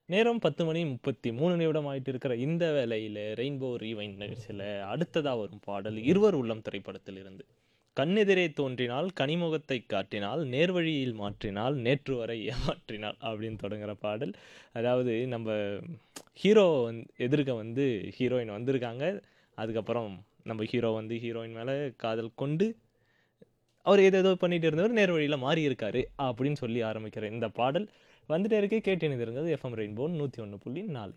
நேரம் 10 மணி 33 நிமிடம் ஆயிட்டு இருக்கிற இந்த வேளையில ரெயின்போ ரீவைண்ட் நிகழ்ச்சியில அடுத்ததா வரும் பாடல் இருவர் உள்ளம் திரைப்படத்திலிருந்து. "கண்ணெதிரே தோன்றினாள் கனிமுகத்தை காட்டினாள் நேர்வழியில் மாற்றினாள் நேற்று வரை ஏமாற்றினாள்" அப்படின்னு தொடங்குற பாடல். அதாவது நம்ப ஹீரோ வந் எதிர்க்க வந்து ஹீரோயின் வந்திருக்காங்க. அதுக்கப்புறம் நம்ம ஹீரோ வந்து ஹீரோயின் மேல காதல் கொண்டு, அவர் ஏதேதோ பண்ணிட்டு இருந்தவர் நேர் வழியில மாறியிருக்காரு அப்படின்னு சொல்லி ஆரம்பிக்கிற இந்த பாடல் வந்துட்டே இருக்கு. கேட்டு இணைந்திருங்கள். FM rainbow 101.4